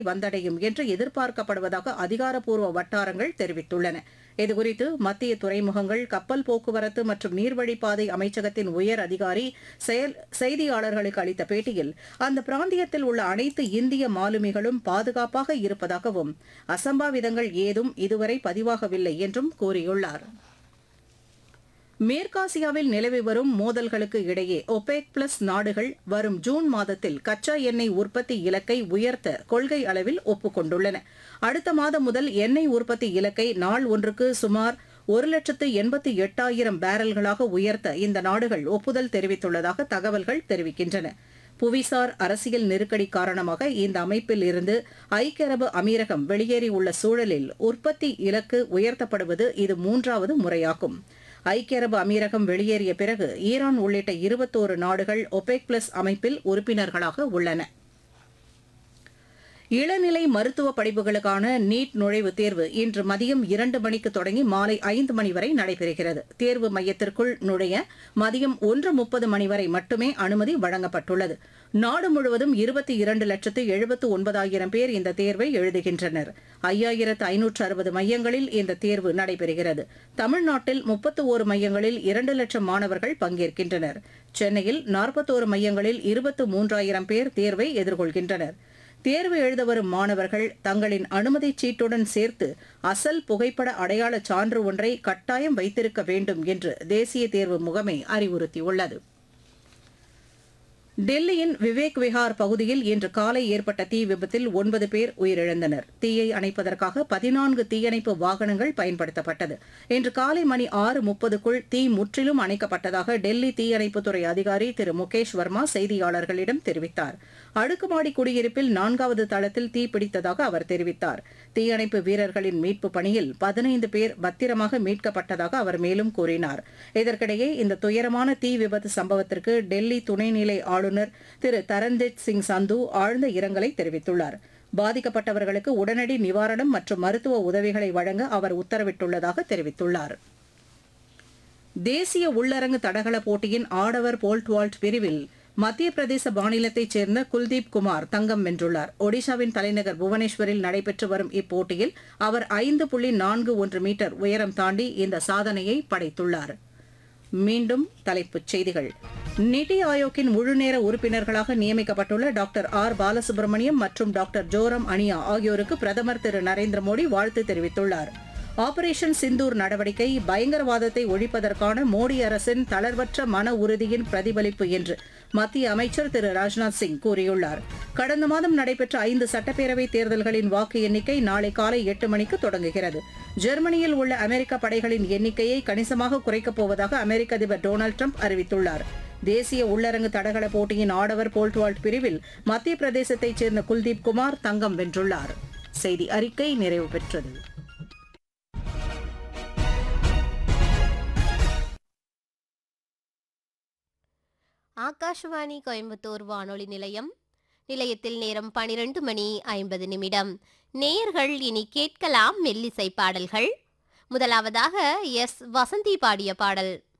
வந்தடையும் என்று எதிர்பார்க்கப்படுவதாக அதிகாரப்பூர்வ வட்டாரங்கள் தெரிவித்துள்ளன இதுகுறித்து மத்திய துறைமுகங்கள் கப்பல் போக்குவரத்து மற்றும் நீர்வழிப்பாதை அமைச்சகத்தின் உயர் அதிகாரி செயல் செய்தியாளர்களுக்கு அளித்த பேட்டியில் அந்த பிராந்தியத்தில் உள்ள அனைத்து இந்திய மாலுமிகளும் பாதுகாப்பாக இருப்பதாகவும் அசம்பாவிதங்கள் ஏதும் இதுவரை பதிவாகவில்லை என்றும் கூறியுள்ளார் மேற்காசியாவில் நிலவி வரும் மோதல்களுக்கு இடையே ஒபேக் பிளஸ் நாடுகள் வரும் ஜூன் மாதத்தில் கச்சா எண்ணெய் உற்பத்தி இலக்கை உயர்த்த கொள்கை அளவில் ஒப்புக்கொண்டுள்ளன அடுத்த மாதம் முதல் எண்ணெய் உற்பத்தி இலக்கை நாள் ஒன்றுக்கு சுமார் ஒரு லட்சத்து எண்பத்தி எட்டாயிரம் பேரல்களாக உயர்த்த இந்த நாடுகள் ஒப்புதல் தெரிவித்துள்ளதாக தகவல்கள் தெரிவிக்கின்றன புவிசார் அரசியல் நெருக்கடி காரணமாக இந்த அமைப்பில் இருந்து ஐக்கிய அரபு அமீரகம் வெளியேறியுள்ள சூழலில் உற்பத்தி இலக்கு உயர்த்தப்படுவது இது மூன்றாவது முறையாகும் ஐக்கிய அரபு அமீரகம் வெளியேறிய பிறகு ஈரான் உள்ளிட்ட இருபத்தோரு நாடுகள் ஒபெக் பிளஸ் அமைப்பில் உறுப்பினர்களாக உள்ளன இளநிலை மருத்துவ படிப்புகளுக்கான நீட் நுழைவுத் தேர்வு இன்று மதியம் இரண்டு மணிக்கு தொடங்கி மாலை ஐந்து மணி வரை நடைபெறுகிறது தேர்வு மையத்திற்குள் நுழைய மதியம் ஒன்று முப்பது மணி வரை மட்டுமே அனுமதி வழங்கப்பட்டுள்ளது நாடு முழுவதும் இருபத்தி இரண்டு லட்சத்து எழுபத்து ஒன்பதாயிரம் பேர் இந்த தேர்வை எழுதுகின்றனர் ஐயாயிரத்து ஐநூற்று அறுபது மையங்களில் இந்த தேர்வு நடைபெறுகிறது தமிழ்நாட்டில் முப்பத்து ஓரு மையங்களில் இரண்டு லட்சம் மாணவர்கள் பங்கேற்கின்றனர் சென்னையில் நாற்பத்தோரு மையங்களில் இருபத்து மூன்றாயிரம் பேர் தேர்வை எதிர்கொள்கின்றனர் தேர்வு எழுத வரும் மாணவர்கள் தங்களின் அனுமதிச் சீட்டுடன் சேர்த்து அசல் புகைப்பட அடையாள சான்று ஒன்றை கட்டாயம் வைத்திருக்க வேண்டும் என்று தேசிய தேர்வு முகமை அறிவுறுத்தியுள்ளது டெல்லியின் விவேக் விஹார் பகுதியில் இன்று காலை ஏற்பட்ட தீ விபத்தில் ஒன்பது பேர் உயிரிழந்தனர் தீயை அணைப்பதற்காக பதினான்கு தீயணைப்பு வாகனங்கள் பயன்படுத்தப்பட்டது இன்று காலை மணி ஆறு முப்பதுக்குள் தீ முற்றிலும் அணைக்கப்பட்டதாக டெல்லி தீயணைப்புத்துறை அதிகாரி திரு முகேஷ் வர்மா செய்தியாளர்களிடம் தெரிவித்தார் அடுக்குமாடி குடியிருப்பில் நான்காவது தளத்தில் தீ பிடித்ததாக அவர் தெரிவித்தார் தீயணைப்பு வீரர்களின் மீட்பு பணியில் பதினைந்து பேர் பத்திரமாக மீட்கப்பட்டதாக அவர் மேலும் கூறினார் இதற்கிடையே இந்த துயரமான தீ விபத்து சம்பவத்திற்கு டெல்லி துணைநிலை ஆளுநர் திரு தரன்ஜித் சிங் சந்து ஆழ்ந்த இரங்கலை தெரிவித்துள்ளார் பாதிக்கப்பட்டவர்களுக்கு உடனடி நிவாரணம் மற்றும் மருத்துவ உதவிகளை வழங்க அவர் உத்தரவிட்டுள்ளதாக தெரிவித்துள்ளார் தேசிய உள்ளரங்கு தடகள போட்டியின் ஆடவர் போல்ட் வால்ட் பிரிவில் மத்திய பிரதேச மாநிலத்தைச் சேர்ந்த குல்தீப் குமார் தங்கம் வென்றுள்ளார் ஒடிஷாவின் தலைநகர் புவனேஸ்வரில் நடைபெற்று வரும் இப்போட்டியில் அவர் ஐந்து புள்ளி நான்கு ஒன்று மீட்டர் உயரம் தாண்டி இந்த சாதனையை படைத்துள்ளார் மீண்டும் தலைப்புச் செய்திகள் நிதி ஆயோக்கின் முழுநேர உறுப்பினர்களாக நியமிக்கப்பட்டுள்ள டாக்டர் ஆர் பாலசுப்ரமணியம் மற்றும் டாக்டர் ஜோரம் அனியா ஆகியோருக்கு பிரதமர் திரு நரேந்திர மோடி வாழ்த்து தெரிவித்துள்ளார் ஆபரேஷன் சிந்தூர் நடவடிக்கை பயங்கரவாதத்தை ஒழிப்பதற்கான மோடி அரசின் தளர்வற்ற மன உறுதியின் பிரதிபலிப்பு என்று மத்திய அமைச்சர் திரு ராஜ்நாத் சிங் கூறியுள்ளார் கடந்த மாதம் நடைபெற்ற ஐந்து சட்டப்பேரவை தேர்தல்களின் வாக்கு எண்ணிக்கை நாளை காலை எட்டு மணிக்கு தொடங்குகிறது ஜெர்மனியில் உள்ள அமெரிக்க படைகளின் எண்ணிக்கையை கணிசமாக குறைக்கப் போவதாக அமெரிக்க அதிபர் டொனால்டு ட்ரம்ப் அறிவித்துள்ளார் தேசிய உள்ளரங்கு தடகள போட்டியின் ஆடவர் போல்ட்வால்ட் பிரிவில் மத்திய பிரதேசத்தைச் சேர்ந்த குல்தீப் குமார் தங்கம் வென்றுள்ளார் செய்தி அறிக்கை நிறைவு பெற்றது ஆகாஷவாணி கோயம்புத்தூர் வானொலி நிலையம் நிலையத்தில் நேரம் பனிரெண்டு மணி ஐம்பது நிமிடம் நேயர்கள் இனி கேட்கலாம் மெல்லிசை பாடல்கள் முதலாவதாக எஸ் வசந்தி பாடிய பாடல்